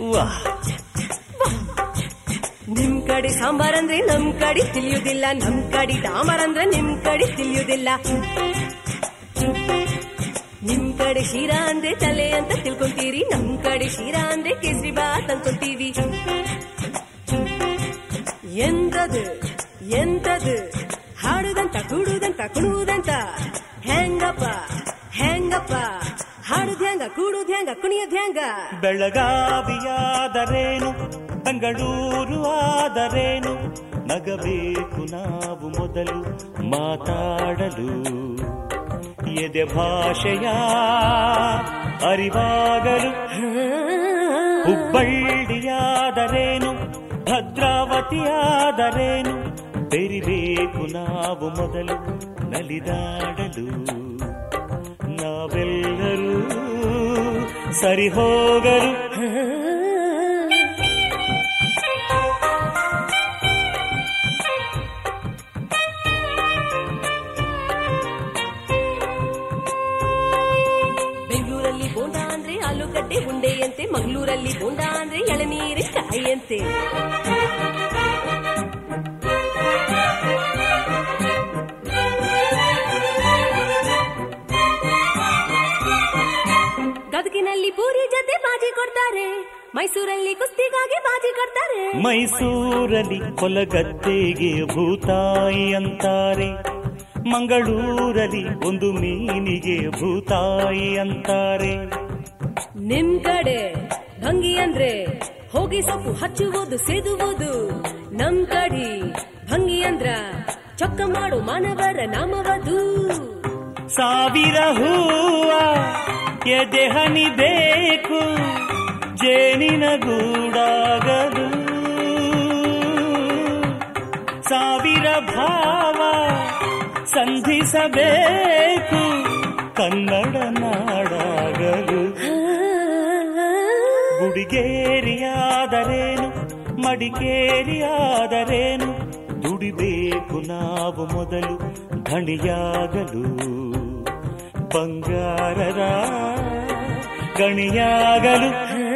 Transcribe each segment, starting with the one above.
ನಿಮ್ ಕಡೆ ಸಾಂಬಾರ್ ಅಂದ್ರೆ ನಮ್ ಕಡೆ ತಿಳಿಯುದಿಲ್ಲ ನಮ್ ಕಡೆ ಡಾಮರ್ ಅಂದ್ರೆ ನಿಮ್ ಕಡೆ ತಿಳಿಯುದಿಲ್ಲ ನಿಮ್ ಕಡೆ ಶಿರಾ ಅಂದ್ರೆ ತಲೆ ಅಂತ ತಿಳ್ಕೊಂತೀರಿ ನಮ್ ಕಡೆ ಶಿರಾ ಅಂದ್ರೆ ಕೇಸರಿ ಬಾತ್ ಅನ್ಕೊಂತೀವಿ ಎಂತದು ಎಂತದು ಹಾಡುದಂತ ಕೂಡುದಂತ ಕುಣುವುದಂತ ಹೆಂಗಪ್ಪ ಹೆಂಗಪ್ಪ ಹಾಡುದ್ ಹೆಂಗ ಕೂಡುದ್ ಹೆಂಗ ಕುಣಿಯೋದ್ ಹೆಂಗ ಬೆಳಗಾವಿಯಾದರೇನು ಬೆಂಗಳೂರು ಆದರೇನು ನಗಬೇಕು ನಾವು ಮೊದಲು ಮಾತಾಡಲು ಎದೆ ಭಾಷೆಯ ಅರಿವಾಗಲು ಹುಬ್ಬಳ್ಳಿಯಾದರೇನು ಭದ್ರಾವತಿಯಾದರೇನು ಬೆರಿಬೇಕು ನಾವು ಮೊದಲು ನಲಿದಾಡಲು ನಾವೆಲ್ಲರೂ ಸರಿ ಹೋಗಲು ಬೆಂಗಳೂರಲ್ಲಿ ಬೋಂಡ ಅಂದ್ರೆ ಆಲೂಗಡ್ಡೆ ಉಂಡೆಯಂತೆ ಮಂಗಳೂರಲ್ಲಿ ಬೋಂಡ ಅಂದ್ರೆ ಎಳನೀರಿನ ಕಾಯಿಯಂತೆ ಗದಗಿನಲ್ಲಿ ಪೂರಿ ಜೊತೆ ಬಾಜಿ ಕೊಡ್ತಾರೆ ಮೈಸೂರಲ್ಲಿ ಕುಸ್ತಿಗಾಗಿ ಬಾಜಿ ಕೊಡ್ತಾರೆ ಮೈಸೂರಲ್ಲಿ ಹೊಲಗದ್ದೆಗೆ ಭೂತಾಯಿ ಅಂತಾರೆ ಮಂಗಳೂರಲ್ಲಿ ಒಂದು ಮೀನಿಗೆ ಭೂತಾಯಿ ಅಂತಾರೆ ನಿಮ್ ಕಡೆ ಭಂಗಿ ಅಂದ್ರೆ ಹೋಗಿ ಸೊಪ್ಪು ಹಚ್ಚುವುದು ಸೇದುವುದು ನಮ್ ಕಡೆ ಭಂಗಿ ಅಂದ್ರ ಚೊಕ್ಕ ಮಾಡು ಮಾನವರ ನಾಮವದು ಸಾವಿರ ಹೂವ ಎದೆ ಹನಿ ಬೇಕು ಜೇನಿನ ಗೂಡಾಗಲು ಸಾವಿರ ಭಾವ ಸಂಧಿಸಬೇಕು ಕನ್ನಡ ನಾಡಾಗಲು ಗುಡಿಗೇರಿಯಾದರೇನು ಮಡಿಕೇರಿಯಾದರೇನು ದುಡಿಬೇಕು ನಾವು ಮೊದಲು ಧಣಿಯಾಗಲು ಬಂಗಾರರ ಗಣಿಯಾಗಲು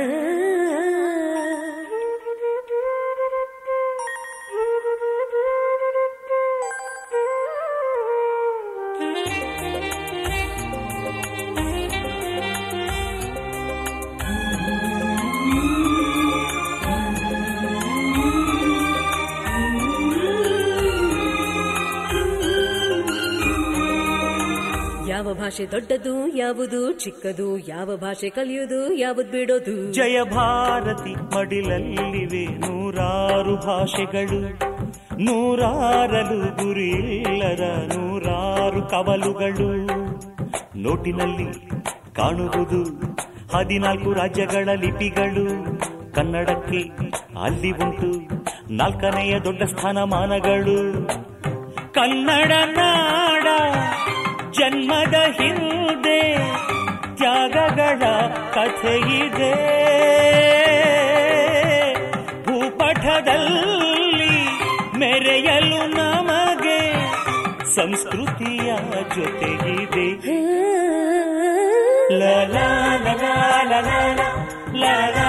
ಯಾವ ಭಾಷೆ ದೊಡ್ಡದು ಯಾವುದು ಚಿಕ್ಕದು ಯಾವ ಭಾಷೆ ಕಲಿಯುವುದು ಯಾವುದು ಬಿಡೋದು ಜಯ ಭಾರತಿ ಮಡಿಲಲ್ಲಿವೆ ನೂರಾರು ಭಾಷೆಗಳು ನೂರಾರಲು ಗುರಿಯಿಲ್ಲದ ನೂರಾರು ಕವಲುಗಳು ನೋಟಿನಲ್ಲಿ ಕಾಣುವುದು ಹದಿನಾಲ್ಕು ರಾಜ್ಯಗಳ ಲಿಪಿಗಳು ಕನ್ನಡಕ್ಕೆ ಅಲ್ಲಿ ಉಂಟು ನಾಲ್ಕನೆಯ ದೊಡ್ಡ ಸ್ಥಾನಮಾನಗಳು ಕನ್ನಡ ನಾಡ ಜನ್ಮದ ಹಿಂದೆ ತ್ಯಾಗಗಳ ಕಥೆಯಿದೆ ಭೂಪಟದಲ್ಲಿ ಮೆರೆಯಲು ನಮಗೆ ಸಂಸ್ಕೃತಿಯ ಜೊತೆಗಿದೆ ಲ ಲ ಲ ಲ ಲ ಲ ಲ ಲ ಲ